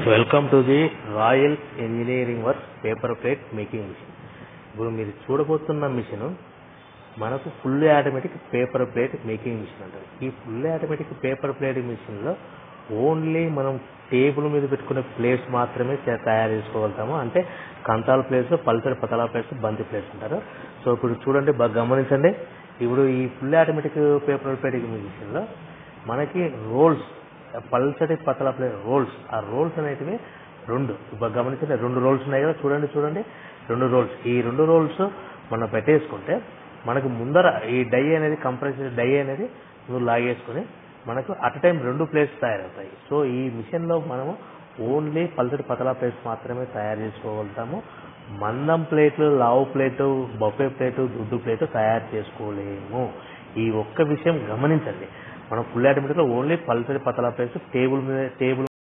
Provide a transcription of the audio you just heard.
welcome to the royal engineering work paper plate making machine ఇప్పుడు మీరు చూడబోతున్న machine మనకు full automatic paper plate making machine అంటారు ఈ ఫుల్ ఆటోమేటిక్ పేపర్ ప్లేట్ మిషన్లో ఓన్లీ మనం టేబుల్ మీద పెట్టుకునే ప్లేట్స్ మాత్రమే చే- తయారు చేసుకోగలుగుతాము అంటే కంతాల ప్లేట్స్ పల్సర్ పతలా ప్లేట్స్ బంతి ప్లేట్స్ అంటారు సో ఇప్పుడు చూడండి బాగా గమనించండి ఇప్పుడు ఈ ఫుల్ ఆటోమేటిక్ పేపర్ ప్లేట్ మిషన్లో మనకి రోల్స్ పల్సటి పతల ప్లేట్ రోల్స్ ఆ రోల్స్ అనేటివి రెండు ఇప్పుడు గమనించండి రెండు రోల్స్ ఉన్నాయి కదా చూడండి చూడండి రెండు రోల్స్ ఈ రెండు రోల్స్ మనం పెట్టేసుకుంటే మనకు ముందర ఈ డై అనేది కంప్రెస్ డై అనేది నువ్వు లాగేసుకుని మనకు అట్ టైం రెండు ప్లేట్స్ తయారవుతాయి సో ఈ మిషన్ లో మనము ఓన్లీ పల్సటి పతలా ప్లేట్స్ మాత్రమే తయారు చేసుకోగలుగుతాము మందం ప్లేట్లు లావు ప్లేటు బొఫే ప్లేటు దుడ్డు ప్లేటు తయారు చేసుకోలేము ఈ ఒక్క విషయం గమనించండి మనం ఫుల్ ఆటోమేటిక్ లో ఓన్లీ పల్సటి పతలా ప్లేట్స్ టేబుల్ మీద టేబుల్